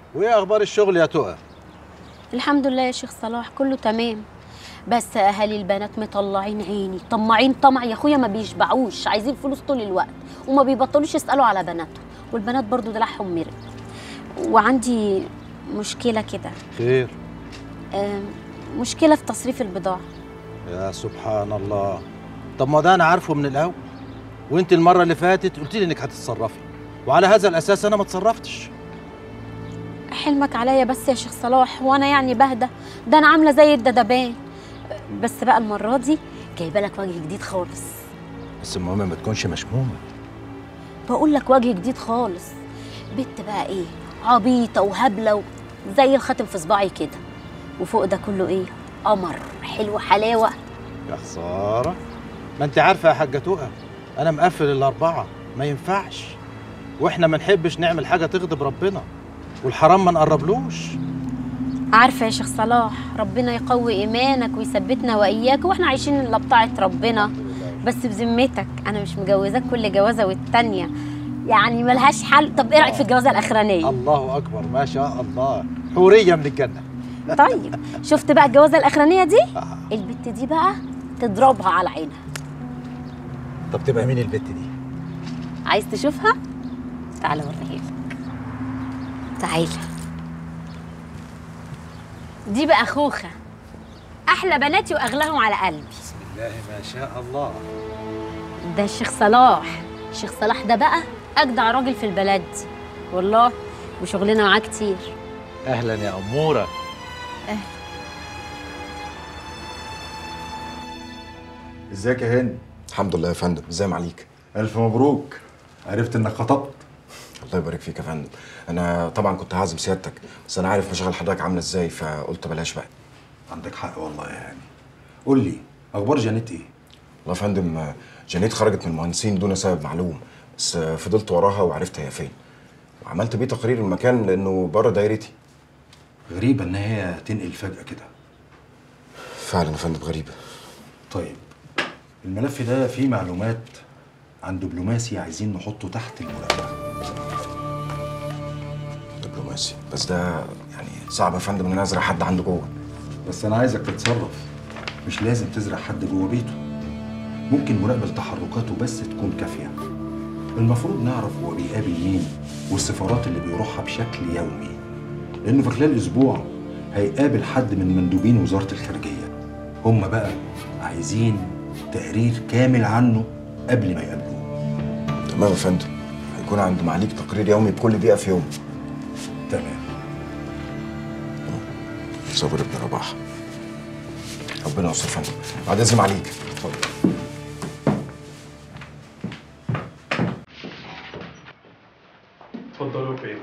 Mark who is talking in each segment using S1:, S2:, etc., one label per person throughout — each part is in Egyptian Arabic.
S1: وايه اخبار الشغل يا تقى
S2: الحمد لله يا شيخ صلاح كله تمام بس اهالي البنات مطلعين عيني طماعين طمع يا اخويا ما بيشبعوش عايزين فلوس طول الوقت وما بيبطلوش يسالوا على بناتهم والبنات برضو دلعهم مرق وعندي مشكله كده
S1: خير
S2: آم، مشكله في تصريف البضاعه
S1: يا سبحان الله طب ما ده انا عارفه من الاول وانت المره اللي فاتت قلت لي انك هتتصرفي وعلى هذا الاساس انا ما اتصرفتش
S2: حلمك عليا بس يا شيخ صلاح وانا يعني بهدى ده انا عامله زي الدبابان بس بقى المره دي جايبه لك وجه جديد خالص
S1: بس المهم ما تكونش مشمومه
S2: بقول لك وجه جديد خالص بنت بقى ايه عبيطه وهبله و- زي الخاتم في صباعي كده وفوق ده كله ايه قمر حلو حلاوه
S1: يا خساره ما انت عارفه يا حاجه تقى انا مقفل الاربعه ما ينفعش واحنا ما نحبش نعمل حاجه تغضب ربنا والحرام ما نقربلوش
S2: عارفه يا شيخ صلاح ربنا يقوي ايمانك ويثبتنا واياك واحنا عايشين الا بطاعه ربنا بس بذمتك انا مش مجوزاك كل جوازه والتانيه يعني ملهاش حل طب ايه رايك في الجوازه الاخرانيه
S1: الله اكبر ما شاء الله حوريه من الجنه
S2: طيب شفت بقى الجوازه الاخرانيه دي البت دي بقى تضربها على عينها
S1: طب تبقى مين البت دي
S2: عايز تشوفها تعالى اوريها لك تعالى دي بقى خوخه احلى بناتي واغلاهم على قلبي
S1: بسم الله ما شاء الله
S2: ده الشيخ صلاح الشيخ صلاح ده بقى اجدع راجل في البلد دي والله وشغلنا معاه كتير
S1: اهلا يا اموره
S3: ازيك يا هاني
S4: الحمد لله يا فندم ازاي معاليك
S3: الف مبروك عرفت انك خطبت
S4: الله يبارك فيك يا فندم انا طبعا كنت هعزم سيادتك بس انا عارف مشاغل حضرتك عامله ازاي فقلت بلاش بقى
S3: عندك حق والله يا هاني قول لي اخبار جانيت ايه
S4: والله يا فندم آه، جانيت خرجت من المهندسين دون سبب معلوم بس آه، فضلت وراها وعرفت هي فين وعملت بيه تقرير المكان لانه بره دايرتي
S3: غريبه ان هي تنقل فجاه كده
S4: فعلا يا فندم غريبه
S3: طيب الملف ده فيه معلومات عن دبلوماسي عايزين نحطه تحت المراقبه
S4: دبلوماسي بس ده يعني صعب يا فندم ان انا ازرع حد عنده جوه
S3: بس انا عايزك تتصرف مش لازم تزرع حد جوه بيته ممكن مراقبه تحركاته بس تكون كافيه المفروض نعرف هو بيقابل مين والسفارات اللي بيروحها بشكل يومي لانه في خلال اسبوع هيقابل حد من مندوبين وزاره الخارجيه هم بقى عايزين تقرير كامل عنه قبل ما يقابلوه
S4: تمام يا فندم هيكون عند معاليك تقرير يومي بكل دقيقه في يوم
S3: تمام
S4: صبر ابن رباح ربنا يستر يا فندم بعد اذن معاليك اتفضل
S5: اتفضلوا فين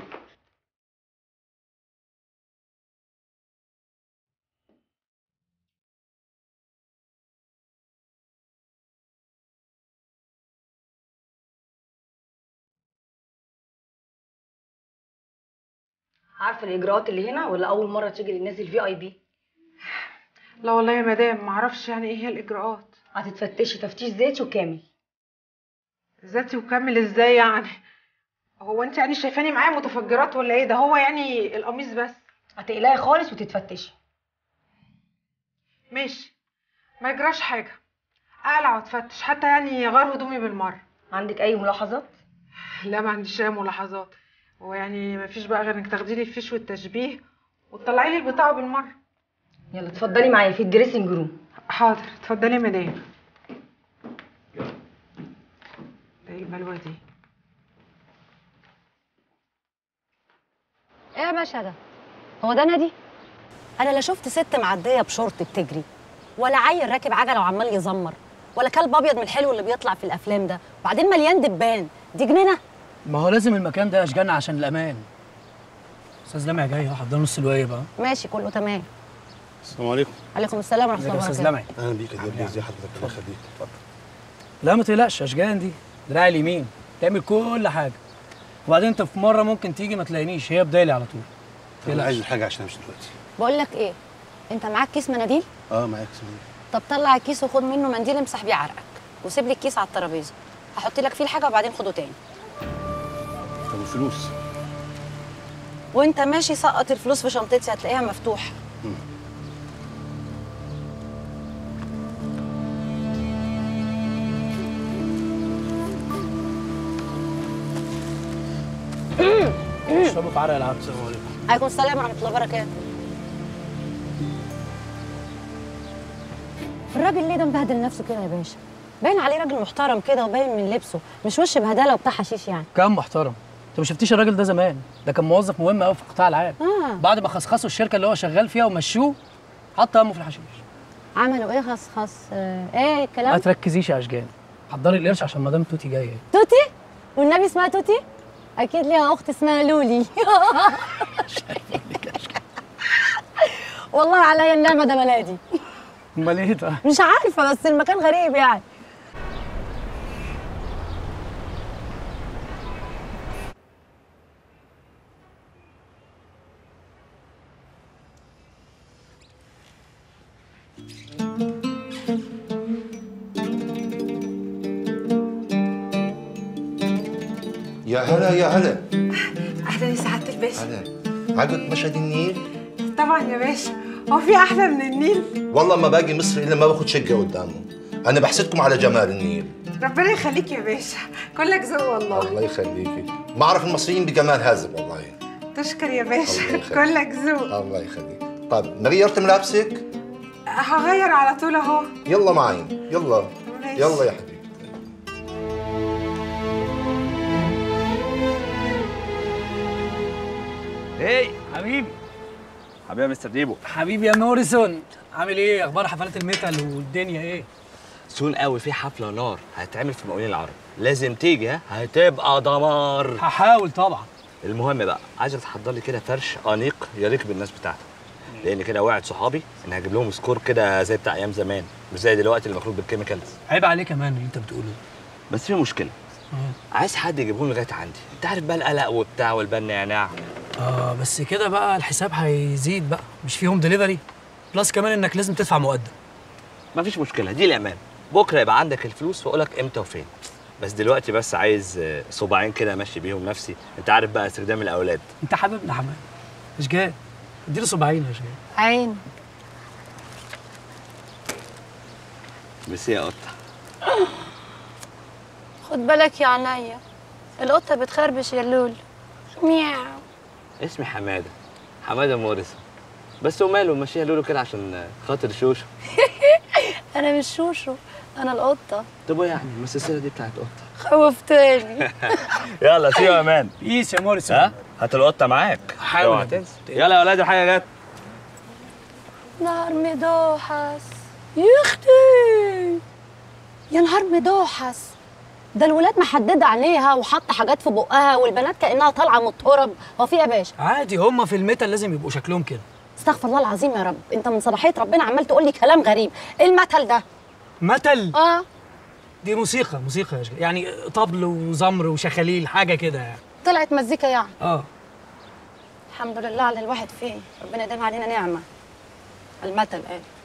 S6: عارفه الاجراءات اللي هنا ولا اول مره تيجي للناس الفي اي بي
S7: لا والله يا مدام معرفش يعني ايه هي الاجراءات
S6: هتتفتشي تفتيش ذاتي وكامل
S7: ذاتي وكمل ازاي يعني هو انت يعني شايفاني معايا متفجرات ولا ايه ده هو يعني القميص بس
S6: هتقلقي خالص وتتفتشي
S7: ماشي ما يجراش حاجه اقلع واتفتش حتى يعني غير هدومي بالمره
S6: عندك اي ملاحظات
S7: لا ما عنديش اي ملاحظات هو يعني ما فيش بقى غير انك تاخدي لي الفيش والتشبيه وتطلعي لي البطاقه بالمره
S6: يلا اتفضلي معايا في الدريسنج روم
S7: حاضر اتفضلي يا مدام ده ايه البلوه دي
S8: ايه يا باشا ده هو ده نادي انا لا شفت ست معديه بشورت بتجري ولا عيل راكب عجله وعمال يزمر ولا كلب ابيض من الحلو اللي بيطلع في الافلام ده وبعدين مليان دبان دي جنينه
S9: ما هو لازم المكان ده اشجعنا عشان الامان استاذ لمعي جاي اهو حضر نص الواجب اهو
S8: ماشي كله تمام
S10: السلام عليكم
S8: عليكم السلام ورحمه
S9: ازيك
S8: الله
S9: يا استاذ
S8: وبركاته
S9: لمعي
S10: اهلا بيك يا ابني ازي حضرتك الله يخليك اتفضل
S9: لا ما تقلقش اشجان دي دراعي اليمين تعمل كل حاجه وبعدين انت في مره ممكن تيجي ما تلاقينيش هي بدالي على طول
S10: طب انا
S9: تقلقش.
S10: عايز حاجه عشان امشي دلوقتي
S8: بقول لك ايه انت معاك كيس مناديل
S10: اه معاك سمير
S8: طب طلع الكيس وخد منه منديل امسح بيه عرقك وسيب لي الكيس على الترابيزه هحط لك فيه الحاجه وبعدين خده تاني
S10: طب الفلوس
S8: وانت ماشي سقط الفلوس في شنطتي هتلاقيها مفتوحه
S9: اشربوا في عرق العبد السلام عليكم
S8: عليكم السلام ورحمه الله وبركاته الراجل ليه ده مبهدل نفسه كده يا باشا باين عليه راجل محترم كده وباين من لبسه مش وش بهدله وبتاع حشيش يعني
S9: كان محترم انت ما شفتيش الراجل ده زمان ده كان موظف مهم قوي في القطاع العام
S8: آه.
S9: بعد ما خصخصوا الشركه اللي هو شغال فيها ومشوه حط همه في الحشيش
S8: عملوا ايه خص خص آه، ايه
S9: ما
S8: الكلام
S9: تركزيش يا اشجان حضري القرش عشان مدام توتي جايه
S8: توتي والنبي اسمها توتي اكيد ليها اخت اسمها لولي والله عليا النعمه ده بلادي
S9: امال ايه ده
S8: مش عارفه بس المكان غريب يعني
S3: يا هلا يا هلا
S7: اهلا يا سعاده الباشا
S3: هلا عجبك مشهد النيل
S7: طبعا يا باشا هو في احلى من النيل
S3: والله ما باجي مصر الا ما باخد شقه قدامه انا بحسدكم على جمال النيل
S7: ربنا يخليك يا باشا كلك ذوق والله
S3: الله يخليكي ما اعرف المصريين بجمال هذا والله
S7: تشكر يا باشا
S3: الله يخليك.
S7: كلك ذوق
S3: الله يخليك طيب ما غيرت ملابسك
S7: هغير على طول اهو
S3: يلا معي يلا
S7: ماشي.
S3: يلا يا حبيبي
S9: ايه حبيبي
S11: حبيبي يا مستر ديبو
S9: حبيبي يا موريسون عامل ايه اخبار حفلات الميتال والدنيا ايه
S11: سون قوي في حفله نار هتتعمل في مقاولين العرب لازم تيجي ها هتبقى دمار
S9: هحاول طبعا
S11: المهم بقى عايزك تحضر لي كده فرش انيق يليق بالناس بتاعتك لان كده وعد صحابي ان هجيب لهم سكور كده زي بتاع ايام زمان مش زي دلوقتي اللي مخلوط بالكيميكالز
S9: عيب عليك كمان اللي انت بتقوله
S11: بس في مشكله عايز حد يجيبهم لغايه عندي انت عارف بقى القلق وبتاع والبن نعناع
S9: اه بس كده بقى الحساب هيزيد بقى مش فيهم دليفري بلس كمان انك لازم تدفع مقدم
S11: مفيش مشكله دي الامان بكره يبقى عندك الفلوس واقول لك امتى وفين بس دلوقتي بس عايز آه، صباعين كده امشي بيهم نفسي انت عارف بقى استخدام الاولاد
S9: انت حبيبنا حماد اشجان اديله صباعين يا اشجان
S8: عين
S11: بس يا قطه
S8: خد بالك يا عينيا القطه بتخربش يا لول مياو
S11: اسمي حماده حماده موريسون بس وماله ماشيها لولو كده عشان خاطر شوشو
S8: انا مش شوشو انا القطه
S11: طب إيه يعني ما السلسله دي بتاعت قطه
S8: خوفتني
S11: يلا سيو يا مان
S9: بيس يا موريسون
S11: ها هات القطه معاك
S9: حاول.
S11: اوعى تنسى يلا يا ولاد الحاجه جت
S8: نهار مدوحس يختي يا نهار مدوحس ده الولاد محدده عينيها وحاطه حاجات في بقها والبنات كانها طالعه من الترب هو في إيه يا باشا
S9: عادي هم في الميتال لازم يبقوا شكلهم كده
S8: استغفر الله العظيم يا رب انت من صباحيه ربنا عمال تقول لي كلام غريب ايه المثل ده
S9: متل
S8: اه
S9: دي موسيقى موسيقى يا اشجان يعني طبل وزمر وشخاليل حاجه كده يعني
S8: طلعت مزيكا يعني
S9: اه
S8: الحمد لله على الواحد فين ربنا يديم علينا نعمه المثل ايه